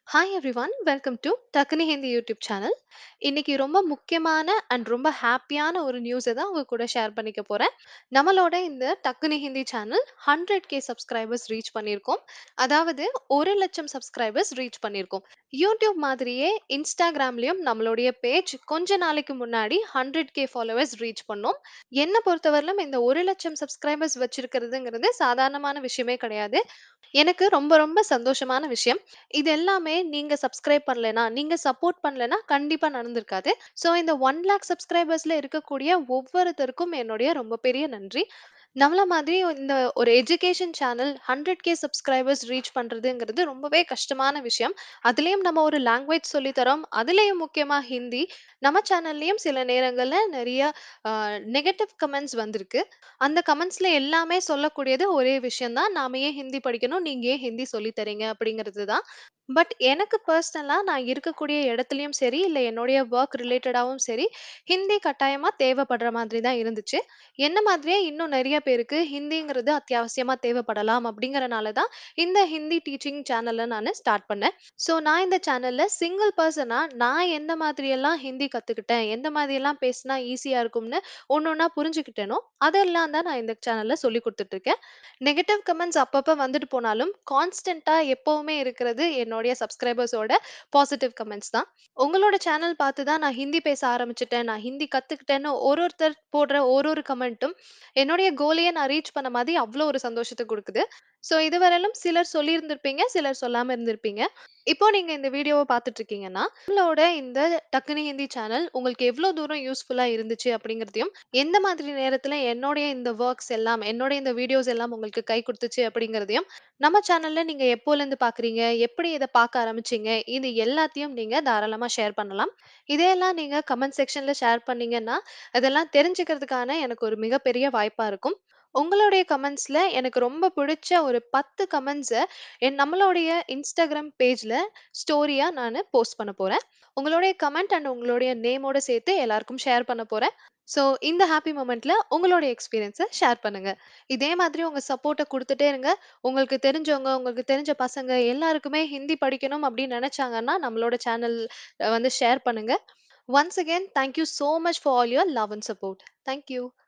Hi everyone welcome to Dakkuni Hindi YouTube channel இன்னைக்கு ரொம்ப முக்கியமான அண்ட் ரொம்ப ஹாப்பியான ஒரு நியூஸை தான் உங்க கூட ஷேர் பண்ணிக்க போறேன் நம்மளோட இந்த Dakkuni Hindi channel hundred K subscribers reach பண்ணியிருக்கோம் அதாவது ஒரு லட்சம் சப்ஸ்கிரைபர்ஸ் ரீச் பண்ணியிருக்கோம் யூடியூப் மாதிரியே இன்ஸ்டாகிராம்லயும் நம்மளுடைய பேஜ் கொஞ்ச நாளைக்கு முன்னாடி ஹண்ட்ரட் கே ஃபாலோவர்ஸ் ரீச் பண்ணோம் என்னை பொறுத்தவரையிலும் இந்த ஒரு லட்சம் சப்ஸ்கிரைபர்ஸ் வச்சிருக்கிறதுங்கிறது சாதாரணமான விஷயமே கிடையாது எனக்கு ரொம்ப ரொம்ப சந்தோஷமான விஷயம் இது எல்லாமே நீங்க சப்ஸ்கிரைப் பண்ணலைன்னா, நீங்க சப்போர்ட் பண்ணலைன்னா கண்டிப்பா நடந்திருக்காது. ஸோ இந்த 1,00,000 சப்ஸ்கிரைபர்ஸ்ல இருக்கக்கூடிய ஒவ்வொருத்தருக்கும் என்னுடைய ரொம்ப பெரிய நன்றி. நம்மள மாதிரி இந்த ஒரு எஜுகேஷன் சேனல் 100,000 சப்ஸ்கிரைபர்ஸ் ரீச் பண்றதுங்கிறது ரொம்பவே கஷ்டமான விஷயம். அதுலயும் நம்ம ஒரு லாங்குவேஜ் சொல்லி தரோம். அதுலயும் முக்கியமா ஹிந்தி. நம்ம சேனல்லயும் சில நேரங்கள்ல நெறைய அ நெகட்டிவ் கமெண்ட்ஸ் வந்திருக்கு. அந்த கமெண்ட்ஸ்ல எல்லாமே சொல்லக்கூடியது ஒரே விஷயம் தான். நாம ஏன் ஹிந்தி படிக்கணும்? நீங்க ஏன் ஹிந்தி சொல்லி தர்றீங்க? அப்படிங்கிறது தான். பட் எனக்கு பர்சனலா நான் இருக்கக்கூடிய இடத்துலயும் சரி, இல்ல என்னுடைய வொர்க் ரிலேட்டடாவும் சரி, ஹிந்தி கட்டாயமா தேவைப்படுற மாதிரி தான் இருந்துச்சு. என்ன மாதிரியே இன்னும் நெறைய பேருக்கு ஹிந்திங்கிறது அத்தியாவசியமா தேவைப்படலாம் அப்படிங்கிறனால தான் இந்த ஹிந்தி டீச்சிங் சேனல நானு ஸ்டார்ட் பண்ணேன். ஸோ நான் இந்த சேனல்ல சிங்கிள் பெர்சனா நான் எந்த மாதிரியெல்லாம் ஹிந்தி கத்துக்கிட்டேன், எந்த மாதிரியெல்லாம் பேசினா ஈஸியா இருக்கும்னு ஒண்ணு ஒண்ணா புரிஞ்சுக்கிட்டேனோ, அதெல்லாம் தான் நான் இந்த சேனல்ல சொல்லிக் குடுத்துட்டு இருக்கேன். நெகட்டிவ் கமெண்ட்ஸ் அப்பப்ப வந்துட்டு போனாலும், கான்ஸ்டன்ட்டா எப்பவுமே இருக்கிறது என்னுடைய சப்ஸ்கிரைபர்ஸோட பாசிட்டிவ் கமெண்ட்ஸ் தான். உங்களோட சேனல் பார்த்து தான் நான் ஹிந்தி பேச ஆரம்பிச்சுட்டேன், நான் ஹிந்தி கத்துக்கிட்டேன்னு ஒரு ஒருத்தர் போடுற ஒரு ஒரு கமெண்ட்டும் என்னுடைய கோலையே நான் ரீச் பண்ண மாதிரி அவ்ளோ ஒரு சந்தோஷத்த குடுக்குது. ஸோ இதுவரையிலும் சிலர் சொல்லியிருந்திருப்பீங்க, சிலர் சொல்லாம இருந்திருப்பீங்க. இப்போ நீங்க இந்த வீடியோவ பார்த்துட்டு இருக்கீங்கன்னா, நம்மளோட இந்த டக்குனி ஹிந்தி சேனல் உங்களுக்கு எவ்ளோ தூரம் யூஸ்ஃபுல்லா இருந்துச்சு அப்படிங்கிறதையும், எந்த மாதிரி நேரத்துல என்னுடைய இந்த வொர்க்ஸ் எல்லாம், என்னுடைய இந்த வீடியோஸ் எல்லாம் உங்களுக்கு கை குடுத்துச்சு அப்படிங்கிறதையும், நம்ம சேனல்ல நீங்க எப்போலேருந்து பார்க்குறீங்க? எப்படி இத பார்க்க ஆரம்பிச்சீங்க? இது எல்லாத்தையும் நீங்க தாராளமா ஷேர் பண்ணலாம். இதையெல்லாம் நீங்க கமெண்ட் செக்ஷன்ல ஷேர் பண்ணீங்கன்னா, அதெல்லாம் தெரிஞ்சுக்கிறதுக்கான எனக்கு ஒரு மிகப்பெரிய வாய்ப்பா இருக்கும். உங்களுடைய கமெண்ட்ஸ்ல எனக்கு ரொம்ப பிடிச்ச ஒரு 10 கமெண்ட்ஸ என் நம்மளுடைய இன்ஸ்டாகிராம் பேஜ்ல ஸ்டோரியா நானு போஸ்ட் பண்ண போறேன். உங்களுடைய கமெண்ட் அண்ட் உங்களுடைய நேமோட சேர்த்து எல்லாருக்கும் ஷேர் பண்ண போறேன். ஸோ இந்த ஹாப்பி மொமெண்ட்ல உங்களுடைய எக்ஸ்பீரியன்ஸ ஷேர் பண்ணுங்க. இதே மாதிரி உங்க சப்போர்ட்ட குடுத்துட்டே இருங்க. உங்களுக்கு தெரிஞ்சவங்க, உங்களுக்கு தெரிஞ்ச பசங்க எல்லாருக்குமே ஹிந்தி படிக்கணும் அப்படின்னு நெனைச்சாங்கன்னா, நம்மளோட சேனல் வந்து ஷேர் பண்ணுங்க. Once again thank you so much for all your love and support. Thank you.